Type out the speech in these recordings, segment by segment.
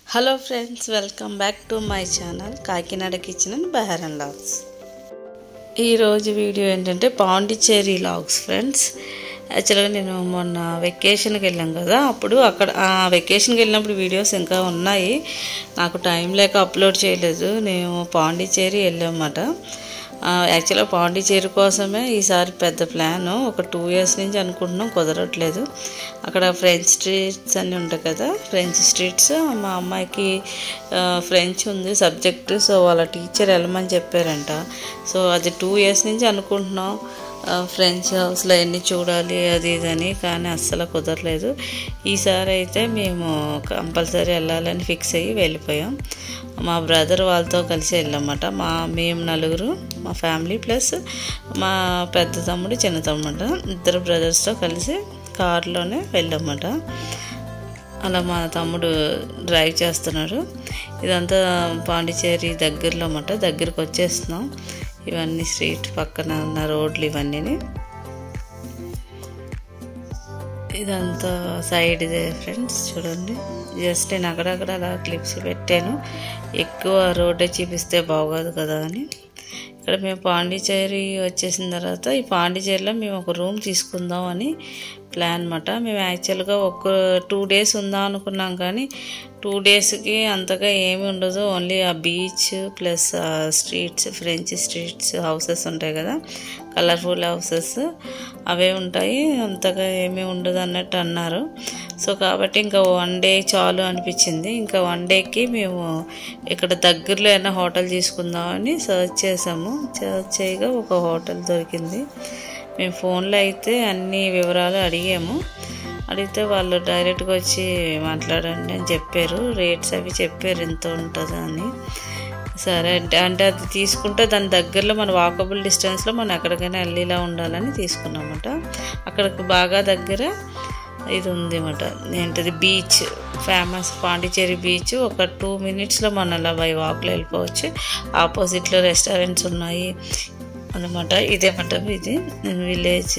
hello friends welcome back to my channel Kakinada kitchen and బహారన్ logs ఈరోజు video ఏంటంటే Pondicherry logs friends యాక్చువల్గా నేను మొన్న వెకేషన్కి వెళ్ళాం కదా అప్పుడు అక్కడ ఆ వెకేషన్కి వెళ్ళినప్పుడు వీడియోస్ ఇంకా ఉన్నాయి నాకు టైం లేక అప్లోడ్ చేయలేదు నేను పాండిచ్చేరి వెళ్ళామన్నమాట యాక్చువల్గా పాండిచేరి కోసమే ఈసారి పెద్ద ప్లాన్ ఒక టూ ఇయర్స్ నుంచి అనుకుంటున్నాం కుదరట్లేదు అక్కడ ఫ్రెంచ్ స్ట్రీట్స్ అన్నీ ఉంటాయి కదా ఫ్రెంచ్ స్ట్రీట్స్ మా అమ్మాయికి ఆ, ఫ్రెంచ్ ఉంది సబ్జెక్ట్ సో వాళ్ళ టీచర్ వెళ్ళమని చెప్పారంట సో అది టూ ఇయర్స్ నుంచి అనుకుంటున్నాం ఆ, ఫ్రెంచ్ హౌస్లో ఎన్ని చూడాలి అది ఇదని కానీ అస్సలు కుదరలేదు ఈసారి అయితే మేము కంపల్సరీ వెళ్ళాలని ఫిక్స్ అయ్యి వెళ్ళిపోయాం మా బ్రదర్ వాళ్ళతో కలిసి వెళ్ళామన్నమాట మా మేము నలుగురు మా ఫ్యామిలీ ప్లస్ మా పెద్ద తమ్ముడు చిన్న తమ్ముడు ఇద్దరు బ్రదర్స్తో కలిసి కారులోనే వెళ్ళామన్నమాట అలా మా తమ్ముడు డ్రైవ్ చేస్తున్నాడు ఇదంతా పాండిచేరి దగ్గరలో అన్నమాట దగ్గరికి వచ్చేస్తున్నాం ఇవన్నీ స్ట్రీట్ పక్కన ఉన్న రోడ్లు ఇవన్నీ ఇదంతా సైడ్ ఇదే ఫ్రెండ్స్ చూడండి జస్ట్ నేను అక్కడక్కడ అలా క్లిప్స్ పెట్టాను ఎక్కువ రోడ్డే చూపిస్తే బాగోదు కదా అని ఇక్కడ మేము పాండిచేరి వచ్చేసిన తర్వాత ఈ పాండిచేరిలో మేము ఒక రూమ్ తీసుకుందాం అని ప్లాన్ అనమాట మేము యాక్చువల్గా ఒక టూ డేస్ ఉందాం అనుకున్నాం కానీ టూ డేస్కి అంతగా ఏమి ఉండదు ఓన్లీ ఆ beach plus streets French streets houses ఉంటాయి కదా కలర్ఫుల్ హౌసెస్ అవే ఉంటాయి అంతగా ఏమీ ఉండదు అన్నట్టు అన్నారు సో కాబట్టి ఇంకా వన్ డే చాలు అనిపించింది ఇంకా వన్ డేకి మేము ఇక్కడ దగ్గరలో ఏమైనా హోటల్ తీసుకుందామని సర్చ్ చేసాము సర్చ్ చేయగా ఒక హోటల్ దొరికింది మేము ఫోన్లో అయితే అన్ని వివరాలు అడిగాము అడిగితే వాళ్ళు డైరెక్ట్గా వచ్చి మాట్లాడండి అని చెప్పారు రేట్స్ అవి చెప్పారు ఎంత ఉంటుంది అని సరే అంటే అంటే అది తీసుకుంటే దాని దగ్గరలో మన వాకబుల్ డిస్టెన్స్లో మనం ఎక్కడికైనా వెళ్ళేలా ఉండాలని తీసుకున్నామట అక్కడికి బాగా దగ్గర ఇది ఉంది అన్నమాట ఏంటది బీచ్ ఫేమస్ పాండిచేరి బీచ్ ఒక టూ మినిట్స్లో మనం అలా బై వాక్లో వెళ్ళిపోవచ్చు ఆపోజిట్లో రెస్టారెంట్స్ ఉన్నాయి అనమాట ఇదేమాట ఇది విలేజ్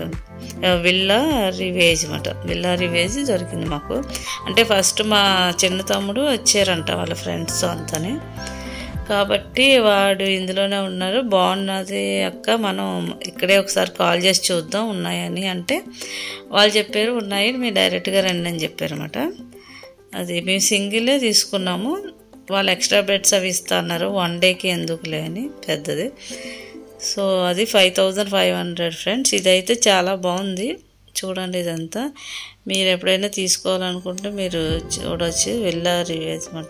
విల్లా రివేజ్ అనమాట విల్లా రివేజ్ దొరికింది మాకు అంటే ఫస్ట్ మా చిన్న తమ్ముడు వచ్చారంట వాళ్ళ ఫ్రెండ్స్తో అంతానే కాబట్టి వాడు ఇందులోనే ఉన్నారు బాగున్నది అక్క మనం ఇక్కడే ఒకసారి కాల్ చేసి చూద్దాం ఉన్నాయని అంటే వాళ్ళు చెప్పారు ఉన్నాయి మీరు డైరెక్ట్గా రండి అని చెప్పారన్నమాట అది మేము సింగిలే తీసుకున్నాము వాళ్ళు ఎక్స్ట్రా బెడ్స్ అవి ఇస్తా అన్నారు వన్ డేకి ఎందుకులే అని పెద్దది సో అది five thousand five hundred friends ఇదైతే చాలా బాగుంది చూడండి ఇదంతా మీరు ఎప్పుడైనా తీసుకోవాలనుకుంటే మీరు చూడవచ్చు వెళ్ళా రివ్యూస్ అనమాట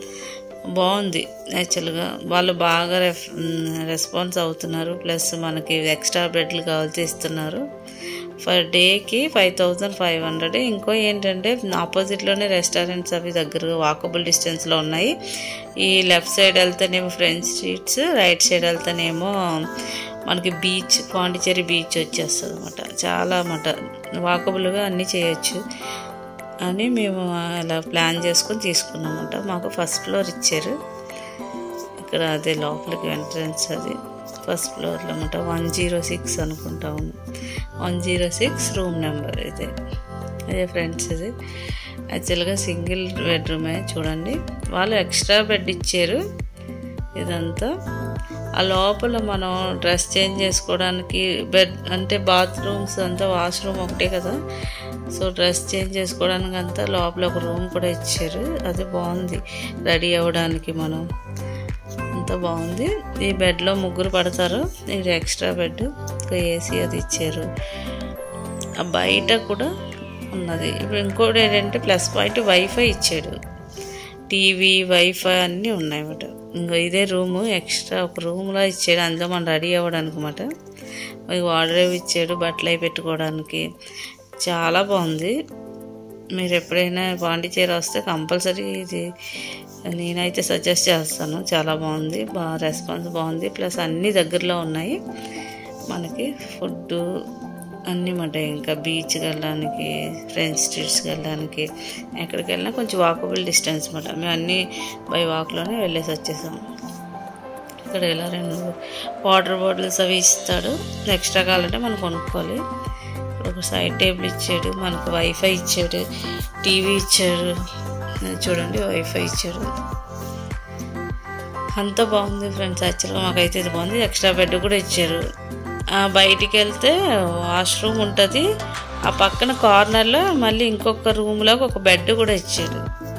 బాగుంది యాక్చువల్గా వాళ్ళు బాగా రెఫ్ రెస్పాన్స్ అవుతున్నారు ప్లస్ మనకి ఎక్స్ట్రా బెడ్లు కావాల్సి ఇస్తున్నారు ఫర్ డేకి ఫైవ్ థౌజండ్ ఫైవ్ హండ్రెడ్ ఇంకో ఏంటంటే ఆపోజిట్లోనే రెస్టారెంట్స్ అవి దగ్గరగా వాకబుల్ డిస్టెన్స్లో ఉన్నాయి ఈ లెఫ్ట్ సైడ్ వెళ్తేనేమో ఫ్రెంచ్ స్ట్రీట్స్ రైట్ సైడ్ వెళ్తేనేమో మనకి బీచ్ పాండిచేరి బీచ్ వచ్చేస్తుంది అనమాట చాలా అన్నమాట వాకబుల్గా అన్నీ చేయొచ్చు అని మేము అలా ప్లాన్ చేసుకొని తీసుకున్నామంట మాకు ఫస్ట్ ఫ్లోర్ ఇచ్చారు ఇక్కడ అదే లోపలికి ఎంట్రన్స్ అది ఫస్ట్ ఫ్లోర్లో అనమాట వన్ జీరో సిక్స్ అనుకుంటా ఉంది one zero six room number ఇది అదే ఫ్రెండ్స్ ఇది యాక్చువల్గా సింగిల్ బెడ్రూమే చూడండి వాళ్ళు ఎక్స్ట్రా బెడ్ ఇచ్చారు ఇదంతా ఆ లోపల మనం డ్రెస్ చేంజ్ చేసుకోవడానికి బెడ్ అంటే బాత్రూమ్స్ అంతా వాష్రూమ్ ఒకటే కదా సో డ్రెస్ చేంజ్ చేసుకోవడానికి అంతా లోపల ఒక రూమ్ కూడా ఇచ్చారు అది బాగుంది రెడీ అవ్వడానికి మనం అంతా బాగుంది ఈ బెడ్లో ముగ్గురు పడతారు ఇది ఎక్స్ట్రా బెడ్ ఒక ఏసీ అది ఇచ్చారు ఆ బయట కూడా ఉన్నది ఇప్పుడు ఇంకోటి ఏంటంటే ప్లస్ పాయింట్ వైఫై ఇచ్చాడు టీవీ వైఫై అన్నీ ఉన్నాయన్నమాట ఇంకా ఇదే రూము ఎక్స్ట్రా ఒక రూమ్లో ఇచ్చాడు అందులో మనం రెడీ అవ్వడానికి అనమాట వార్డ్రేవ్ ఇచ్చాడు బట్టలు అవి పెట్టుకోవడానికి చాలా బాగుంది మీరు ఎప్పుడైనా పాండిచేరి వస్తే కంపల్సరీ ఇది నేనైతే సజెస్ట్ చేస్తాను చాలా బాగుంది బాగా రెస్పాన్స్ బాగుంది ప్లస్ అన్నీ దగ్గరలో ఉన్నాయి మనకి ఫుడ్ అన్నీ మాట ఇంకా బీచ్కి వెళ్ళడానికి ఫ్రెంచ్ స్ట్రీట్స్కి వెళ్ళడానికి ఎక్కడికి వెళ్ళినా కొంచెం వాకబుల్ డిస్టెన్స్ అనమాట మేము అన్నీ బై వాక్లోనే వెళ్ళేసి వచ్చేసాం ఇక్కడ ఇలా రెండు వాటర్ బాటిల్స్ అవి ఇస్తాడు ఎక్స్ట్రా కావాలంటే మనం కొనుక్కోవాలి ఇక్కడ ఒక సైడ్ టేబుల్ ఇచ్చాడు మనకు వైఫై ఇచ్చాడు టీవీ ఇచ్చాడు ఇది చూడండి వైఫై ఇచ్చారు అంత బాగుంది ఫ్రెండ్స్ యాక్చువల్గా మాకైతే ఇది బాగుంది ఎక్స్ట్రా బెడ్ కూడా ఇచ్చారు ఆ, బయటికి వెళ్తే వాష్రూమ్ ఉంటుంది ఆ పక్కన కార్నర్లో మళ్ళీ ఇంకొక రూమ్లోకి ఒక బెడ్ కూడా ఇచ్చారు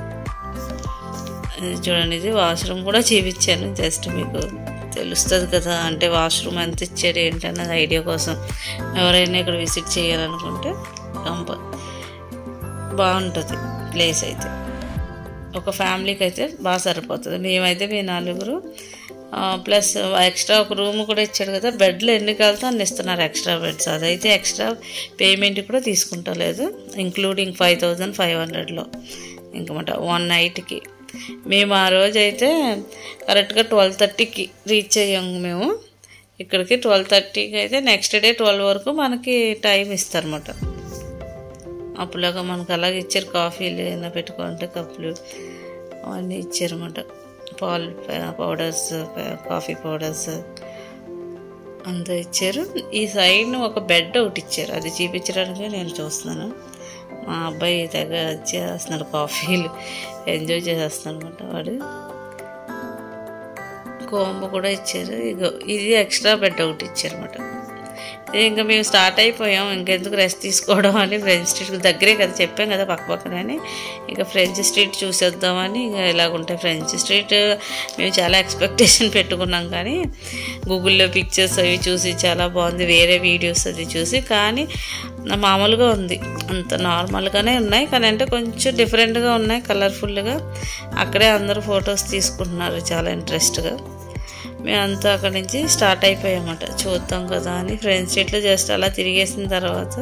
ఇది చూడండి ఇది వాష్రూమ్ కూడా చూపించాను జస్ట్ మీకు తెలుస్తుంది కదా అంటే వాష్రూమ్ ఎంత ఇచ్చారు ఏంటన్నది ఐడియా కోసం ఎవరైనా ఇక్కడ విజిట్ చేయాలనుకుంటే కంప బాగుంటుంది ప్లేస్ అయితే ఒక ఫ్యామిలీకి అయితే బాగా సరిపోతుంది మేమైతే మీ నలుగురు ప్లస్ ఎక్స్ట్రా ఒక రూమ్ కూడా ఇచ్చాడు కదా బెడ్లు ఎన్ని కలితే అన్ని ఇస్తున్నారు ఎక్స్ట్రా బెడ్స్ అదైతే ఎక్స్ట్రా పేమెంట్ కూడా తీసుకుంటలేదు ఇంక్లూడింగ్ ఫైవ్ థౌజండ్ ఫైవ్ హండ్రెడ్లో ఇంకమాట వన్ నైట్కి మేము ఆ రోజు అయితే కరెక్ట్గా ట్వెల్వ్ థర్టీకి రీచ్ అయ్యాము మేము ఇక్కడికి ట్వెల్వ్ థర్టీకి అయితే నెక్స్ట్ డే ట్వెల్వ్ వరకు మనకి టైం ఇస్తారన్నమాట అప్పులాగా మనకు అలాగే ఇచ్చారు కాఫీలు ఏమైనా పెట్టుకుంటే కప్పులు అవన్నీ ఇచ్చారన్నమాట పాలు పౌడర్స్ కాఫీ పౌడర్స్ అంతా ఇచ్చారు ఈ సైడ్ ఒక బెడ్ ఒకటి ఇచ్చారు అది చూపించడానికి నేను చూస్తున్నాను మా అబ్బాయి తెగ చేస్తున్నాడు కాఫీలు ఎంజాయ్ చేసేస్తున్నాడు అనమాట వాడు కోంబ కూడా ఇచ్చారు ఇగో ఇది ఎక్స్ట్రా బెడ్ ఒకటి ఇచ్చారు అనమాట ఇంకా మేము స్టార్ట్ అయిపోయాం ఇంకెందుకు రెస్ట్ తీసుకోవడం అని ఫ్రెంచ్ స్ట్రీట్ దగ్గరే కదా చెప్పాం కదా పక్క పక్కనే ఇంకా ఫ్రెంచ్ స్ట్రీట్ చూసేద్దామని ఇంకా ఇలాగుంటాయి ఫ్రెంచ్ స్ట్రీట్ మేము చాలా ఎక్స్పెక్టేషన్ పెట్టుకున్నాం కానీ గూగుల్లో పిక్చర్స్ అవి చూసి చాలా బాగుంది వేరే వీడియోస్ అది చూసి కానీ మామూలుగా ఉంది అంత నార్మల్గానే ఉన్నాయి కానీ అంటే కొంచెం డిఫరెంట్గా ఉన్నాయి కలర్ఫుల్గా అక్కడే అందరూ ఫొటోస్ తీసుకుంటున్నారు చాలా ఇంట్రెస్ట్గా మేమంతా అక్కడి నుంచి స్టార్ట్ అయిపోయామన్నమాట చూద్దాం కదా అని ఫ్రెండ్స్ స్ట్రీట్లో జస్ట్ అలా తిరిగేసిన తర్వాత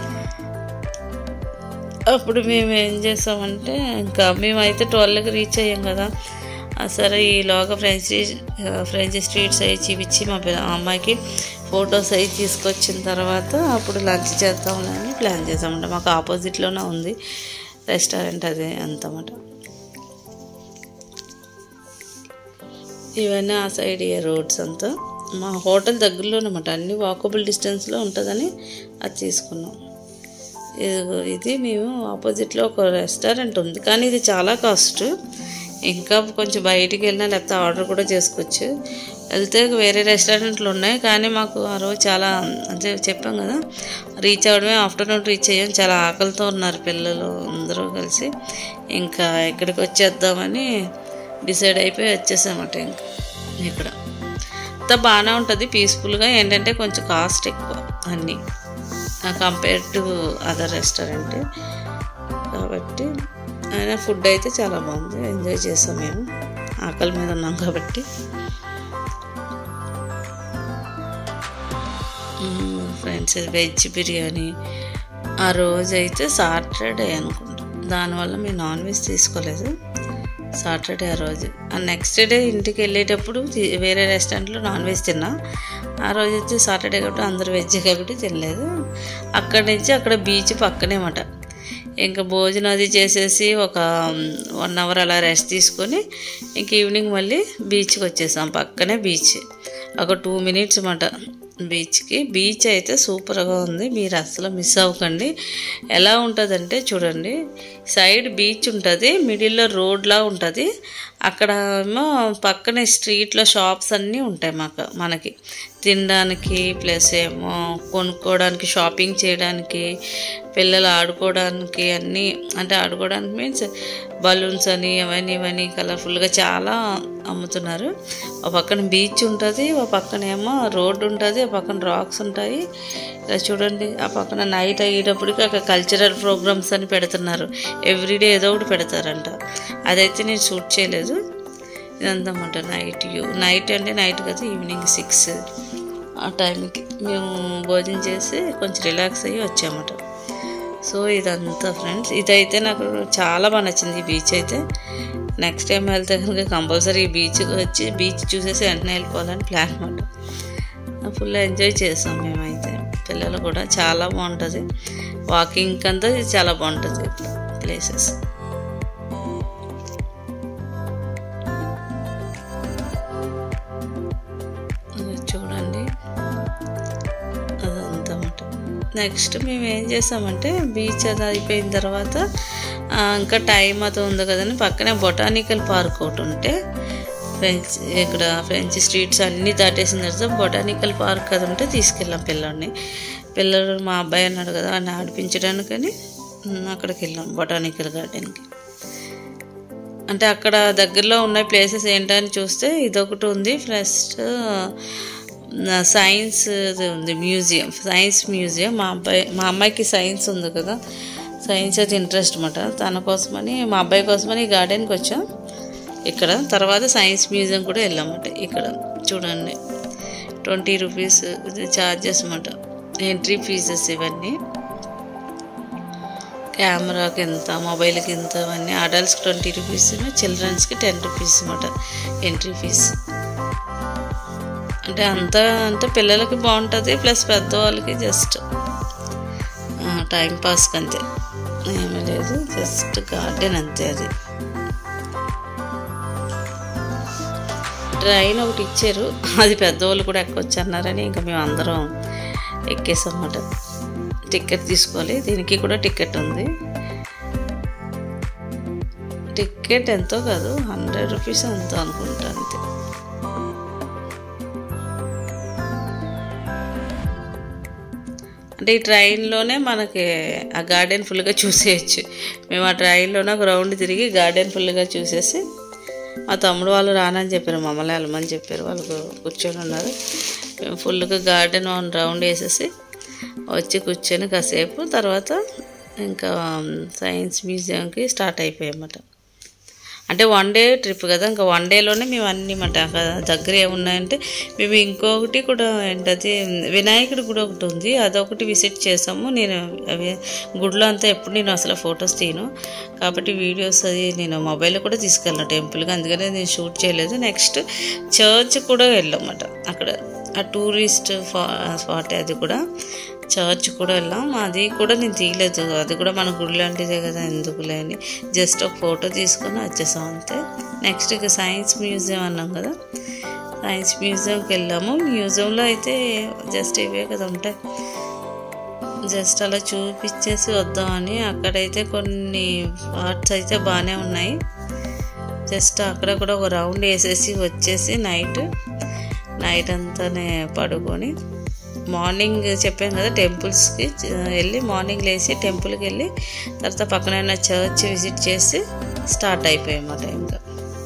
అప్పుడు మేము ఏం చేసామంటే ఇంకా మేమైతే ట్వెల్వ్కి రీచ్ అయ్యాం కదా ఆ సరే ఈలోగా ఫ్రెంచ్ స్ట్రీట్ ఫ్రెంచ్ స్ట్రీట్స్ అవి చూపించి మా పిల్ల మా అమ్మాయికి ఫొటోస్ అవి తీసుకొచ్చిన తర్వాత అప్పుడు లంచ్ చేద్దాంలే అని ప్లాన్ చేసామంట మాకు ఆపోజిట్లోనే ఉంది రెస్టారెంట్ అది అంతమాట ఇవన్నీ ఆ సైడ్ ఏ రోడ్స్ అంతా మా హోటల్ దగ్గరలో అనమాట అన్ని వాకబుల్ డిస్టెన్స్లో ఉంటుందని అది తీసుకున్నాం ఇది ఇది మేము ఆపోజిట్లో ఒక రెస్టారెంట్ ఉంది కానీ ఇది చాలా కాస్ట్ ఇంకా కొంచెం బయటికి వెళ్ళినా లేకపోతే ఆర్డర్ కూడా చేసుకోవచ్చు వెళ్తే వేరే రెస్టారెంట్లు ఉన్నాయి కానీ మాకు ఆ రోజు చాలా అంటే చెప్పాం కదా రీచ్ అవ్వడమే ఆఫ్టర్నూన్ రీచ్ అయ్యాం చాలా ఆకలితో ఉన్నారు పిల్లలు అందరూ కలిసి ఇంకా ఇక్కడికి వచ్చేద్దామని డిసైడ్ అయిపోయి వచ్చేసామట ఇంకా ఇక్కడ అంతా బాగానే ఉంటుంది పీస్ఫుల్గా ఏంటంటే కొంచెం కాస్ట్ ఎక్కువ అన్నీ కంపేర్ టు అదర్ రెస్టారెంట్ కాబట్టి అయినా ఫుడ్ అయితే చాలా బాగుంది ఎంజాయ్ చేసాం మేము ఆకలి మీద ఉన్నాం కాబట్టి ఫ్రెండ్స్ వెజ్ బిర్యానీ ఆ రోజు అయితే సాటర్డే అనుకుంటా దానివల్ల మేము నాన్ వెజ్ తీసుకోలేదు సాటర్డే ఆ రోజు ఆ నెక్స్ట్ డే ఇంటికి వెళ్ళేటప్పుడు తి- వేరే రెస్టారెంట్లో నాన్ వెజ్ తిన్నా ఆ రోజు వచ్చి సాటర్డే కాబట్టి అందరూ వెజ్ కాబట్టి తినలేదు అక్కడి నుంచి అక్కడ బీచ్ పక్కనే మాట ఇంకా భోజనం అది చేసేసి ఒక వన్ అవర్ అలా రెస్ట్ తీసుకొని ఇంక ఈవినింగ్ మళ్ళీ బీచ్కి వచ్చేసాం పక్కనే బీచ్ ఒక టూ మినిట్స్ అన్నమాట బీచ్కి బీచ్ అయితే సూపర్గా ఉంది మీరు అసలు మిస్ అవ్వకండి ఎలా ఉంటుందంటే చూడండి సైడ్ బీచ్ ఉంటుంది మిడిల్లో రోడ్లా ఉంటుంది అక్కడ ఏమో పక్కనే స్ట్రీట్లో షాప్స్ అన్నీ ఉంటాయి మాకు మనకి తినడానికి ప్లస్ ఏమో కొనుక్కోవడానికి షాపింగ్ చేయడానికి పిల్లలు ఆడుకోవడానికి అన్నీ అంటే ఆడుకోవడానికి మీన్స్ బలూన్స్ అని అవన్నీ ఇవన్నీ కలర్ఫుల్గా చాలా అమ్ముతున్నారు ఒక పక్కన బీచ్ ఉంటుంది ఒక పక్కన ఏమో రోడ్డు ఉంటుంది ఆ పక్కన రాక్స్ ఉంటాయి ఇలా చూడండి ఆ పక్కన నైట్ అయ్యేటప్పటికి అక్కడ కల్చరల్ ప్రోగ్రామ్స్ అని పెడుతున్నారు ఎవ్రీడే ఏదో ఒకటి పెడతారంట అదైతే నేను షూట్ చేయలేదు ఇదంతా అన్నమాట నైట్ వ్యూ నైట్ అంటే నైట్ కదా ఈవినింగ్ సిక్స్ ఆ టైంకి మేము భోజనం చేసి కొంచెం రిలాక్స్ అయ్యి వచ్చామట సో ఇదంతా ఫ్రెండ్స్ ఇదైతే నాకు చాలా బాగా నచ్చింది ఈ బీచ్ అయితే నెక్స్ట్ టైం వెళ్తే కనుక కంపల్సరీ ఈ బీచ్కి వచ్చి బీచ్ చూసేసి వెంటనే వెళ్ళిపోవాలని ప్లాన్ అనమాట ఫుల్ ఎంజాయ్ చేసాం మేమైతే పిల్లలు కూడా చాలా బాగుంటుంది వాకింగ్ అంతా ఇది చాలా బాగుంటుంది ప్లేసెస్ చూడండి అదంతా నెక్స్ట్ మేము ఏం చేసామంటే బీచ్ అది అయిపోయిన తర్వాత ఆ, ఇంకా టైం అది ఉంది కదని పక్కనే బొటానికల్ పార్క్ ఒకటి ఉంటే ఫ్రెంచ్ ఇక్కడ ఫ్రెంచ్ స్ట్రీట్స్ అన్నీ దాటేసిన తర్వాత బొటానికల్ పార్క్ అది ఉంటే తీసుకెళ్ళాం పిల్లోడిని పిల్లలు మా అబ్బాయి అన్నాడు కదా వాడిని ఆడిపించడానికని ఉమ్, అక్కడికి వెళ్ళాం బొటానికల్ గార్డెన్కి అంటే అక్కడ దగ్గరలో ఉన్న ప్లేసెస్ ఏంటని చూస్తే ఇదొకటి ఉంది ఫస్ట్ సైన్స్ ఉంది మ్యూజియం సైన్స్ మ్యూజియం మా అబ్బాయి మా అమ్మాయికి సైన్స్ ఉంది కదా సైన్స్ అయితే ఇంట్రెస్ట్ అనమాట తన కోసమని మా అబ్బాయి కోసమని ఈ గార్డెన్కి వచ్చాం ఇక్కడ తర్వాత సైన్స్ మ్యూజియం కూడా వెళ్ళామన్నమాట ఇక్కడ చూడండి ట్వంటీ రూపీస్ ఇది ఛార్జెస్ అన్నమాట ఎంట్రీ ఫీజెస్ ఇవన్నీ కెమెరాకి ఎంత మొబైల్కి ఎంత అవన్నీ అడల్ట్స్కి ట్వంటీ రూపీస్ చిల్డ్రన్స్కి టెన్ రూపీస్ అనమాట ఎంట్రీ ఫీజ్ అంటే అంతా అంటే పిల్లలకి బాగుంటుంది ప్లస్ పెద్దవాళ్ళకి జస్ట్ టైం పాస్కి అంతే ఏమీ లేదు జస్ట్ గార్డెన్ అంతే అది ట్రైన్ ఒకటి ఇచ్చారు అది పెద్దవాళ్ళు కూడా ఎక్కొచ్చు అన్నారని ఇంకా మేము అందరం ఎక్కేసాం అన్నమాట టికెట్ తీసుకోవాలి దీనికి కూడా టికెట్ ఉంది టికెట్ ఎంతో కాదు హండ్రెడ్ రూపీస్ ఎంతో అనుకుంటా అంతే అంటే ఈ ట్రైన్లోనే మనకి ఆ గార్డెన్ ఫుల్గా చూసేయచ్చు మేము ఆ ట్రైన్లోనే ఒక రౌండ్ తిరిగి గార్డెన్ ఫుల్గా చూసేసి మా తమ్ముడు వాళ్ళు రానని చెప్పారు మమ్మల్ని వెళ్ళమని చెప్పారు వాళ్ళు కూర్చొని ఉన్నారు మేము ఫుల్గా గార్డెన్ వన్ రౌండ్ వేసేసి వచ్చి కూర్చొని కాసేపు తర్వాత ఇంకా సైన్స్ మ్యూజియంకి స్టార్ట్ అయిపోయామన్నమాట అంటే వన్ డే ట్రిప్ కదా ఇంకా వన్ డేలోనే మేము అన్ని మాట దగ్గర ఏమున్నాయంటే మేము ఇంకొకటి కూడా ఏంటది వినాయకుడి గుడి ఒకటి ఉంది అదొకటి విజిట్ చేసాము నేను అవి గుడిలో అంతా ఎప్పుడు నేను అసలు ఫొటోస్ తీయను కాబట్టి వీడియోస్ అది నేను మొబైల్లో కూడా తీసుకెళ్ళను టెంపుల్కి అందుకనే నేను షూట్ చేయలేదు నెక్స్ట్ చర్చ్ కూడా వెళ్ళామన్నమాట అక్కడ ఆ టూరిస్ట్ స్పాట్ అది కూడా చర్చ్ కూడా వెళ్ళాం అది కూడా నేను తీయలేదు అది కూడా మన గుడి లాంటిదే కదా ఎందుకులే అని జస్ట్ ఒక ఫోటో తీసుకొని వచ్చేసాం అంతే నెక్స్ట్ ఇక సైన్స్ మ్యూజియం అన్నాం కదా సైన్స్ మ్యూజియంకి వెళ్ళాము మ్యూజియంలో అయితే జస్ట్ ఇవే కదా ఉంటాయి జస్ట్ అలా చూపించేసి వద్దామని అక్కడైతే కొన్ని పార్ట్స్ అయితే బాగానే ఉన్నాయి జస్ట్ అక్కడ కూడా ఒక రౌండ్ వేసేసి వచ్చేసి నైట్ నైట్ అంతానే పడుకొని మార్నింగ్ చెప్పాం కదా టెంపుల్స్కి వెళ్ళి మార్నింగ్ లేచి టెంపుల్కి వెళ్ళి తర్వాత పక్కన ఉన్న చర్చ్ విజిట్ చేసి స్టార్ట్ అయిపోయామాట ఇంకా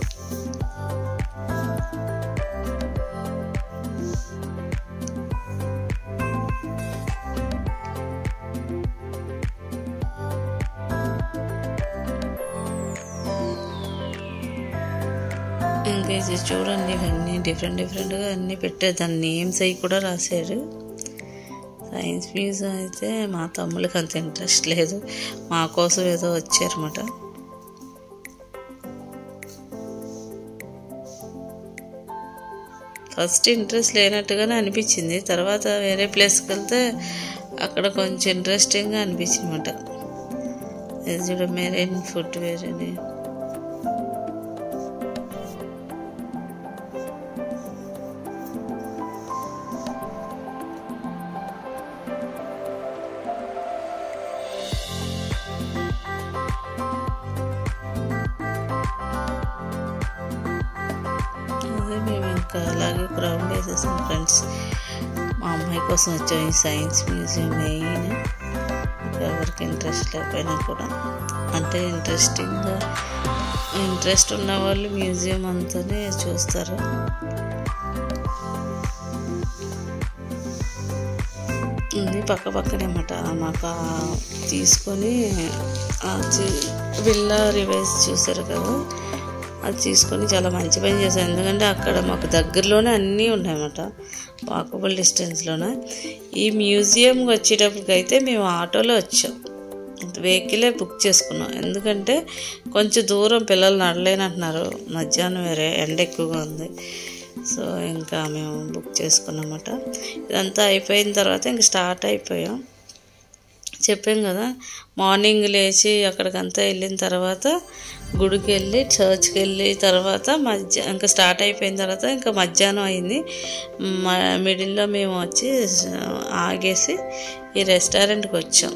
ఇంకా ఇది చూడండి ఇవన్నీ డిఫరెంట్ డిఫరెంట్గా అన్నీ పెట్టారు దాని నేమ్స్ అవి కూడా రాశారు సైన్స్ మ్యూజియం అయితే మా తమ్ముళ్ళకి అంత ఇంట్రెస్ట్ లేదు మా కోసం ఏదో వచ్చారన్నమాట ఫస్ట్ ఇంట్రెస్ట్ లేనట్టుగానే అనిపించింది తర్వాత వేరే ప్లేస్కి వెళ్తే అక్కడ కొంచెం ఇంట్రెస్టింగ్గా అనిపించింది అనమాట ఇది చూడ మెరైన్ ఫుడ్ వేరేని అదే మేము ఇంకా అలాగే క్రౌడ్ వేసేసాం ఫ్రెండ్స్ మా అమ్మాయి కోసం వచ్చాం ఈ సైన్స్ మ్యూజియం మెయిన్ ఎవరికి ఇంట్రెస్ట్ లేకపోయినా కూడా అంటే ఇంట్రెస్టింగ్గా ఇంట్రెస్ట్ ఉన్న వాళ్ళు మ్యూజియం అంతానే చూస్తారు ఇది పక్క పక్కనే అన్నమాట మాకు ఆ తీసుకొని ఆ చి- విల్లా రివైజ్ చూసారు కదా అది తీసుకొని చాలా మంచి పని చేశాను ఎందుకంటే అక్కడ మాకు దగ్గరలోనే అన్నీ ఉన్నాయన్నమాట వాకబుల్ డిస్టెన్స్లోనే ఈ మ్యూజియంకి వచ్చేటప్పటికి అయితే మేము ఆటోలో వచ్చాం వెహికలే బుక్ చేసుకున్నాం ఎందుకంటే కొంచెం దూరం పిల్లలు నడలేనంటున్నారు మధ్యాహ్నం వేరే ఎండ ఎక్కువగా ఉంది సో ఇంకా మేము బుక్ చేసుకున్నామట ఇదంతా అయిపోయిన తర్వాత ఇంక స్టార్ట్ అయిపోయాం చెప్పాం కదా మార్నింగ్ లేచి అక్కడికంతా వెళ్ళిన తర్వాత గుడికి వెళ్ళి చర్చ్కి వెళ్ళి తర్వాత మధ్య ఇంకా స్టార్ట్ అయిపోయిన తర్వాత ఇంకా మధ్యాహ్నం అయింది మ- మిడిల్లో మేము వచ్చి ఆగేసి ఈ రెస్టారెంట్కి వచ్చాం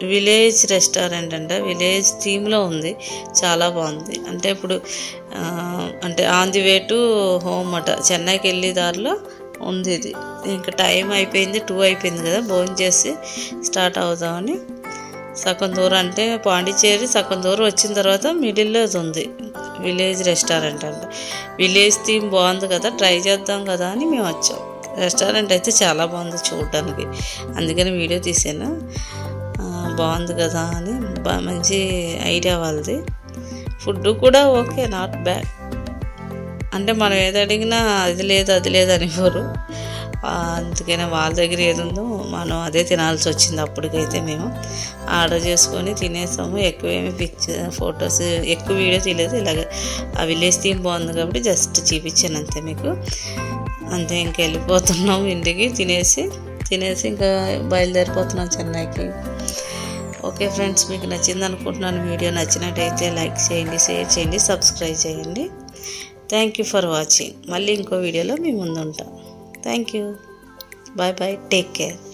విలేజ్ రెస్టారెంట్ అంట విలేజ్ థీమ్లో ఉంది చాలా బాగుంది అంటే ఇప్పుడు ఆ, అంటే on the way to home అట చెన్నైకి వెళ్ళే దారిలో ఉంది ఇది ఇంకా టైం అయిపోయింది టూ అయిపోయింది కదా భోజనం చేసి స్టార్ట్ అవుదామని సగం దూరం అంటే పాండిచేరి సగం దూరం వచ్చిన తర్వాత మిడిల్లో ఇది ఉంది విలేజ్ రెస్టారెంట్ అంట విలేజ్ థీమ్ బాగుంది కదా ట్రై చేద్దాం కదా అని మేము వచ్చాం రెస్టారెంట్ అయితే చాలా బాగుంది చూడడానికి అందుకని వీడియో తీసాను ఆ, బాగుంది కదా అని బా మంచి ఐడియా వాళ్ళది ఫుడ్ కూడా ఓకే నాట్ బ్యాడ్ అంటే మనం ఏది అడిగినా అది లేదు అది లేదు అనివ్వరు ఆ, అందుకనే వాళ్ళ దగ్గర ఏది ఉందో మనం అదే తినాల్సి వచ్చింది అప్పటికైతే మేము ఆర్డర్ చేసుకొని తినేసాము ఎక్కువ ఏమి పిక్చర్ ఫొటోస్ ఎక్కువ వీడియో తీయలేదు ఇలాగ ఆ విలేజ్ థీమ్ బాగుంది కాబట్టి జస్ట్ చూపించాను అంతే మీకు అంతే ఇంక వెళ్ళిపోతున్నాం ఇంటికి తినేసి తినేసి ఇంకా బయలుదేరిపోతున్నాం చెన్నైకి ఓకే ఫ్రెండ్స్ మీకు నచ్చింది అనుకుంటున్నాను వీడియో నచ్చినట్టయితే లైక్ చేయండి షేర్ చేయండి సబ్స్క్రైబ్ చేయండి థ్యాంక్ యూ ఫర్ వాచింగ్ మళ్ళీ ఇంకో వీడియోలో మీ ముందు ఉంటాం thank you bye bye take care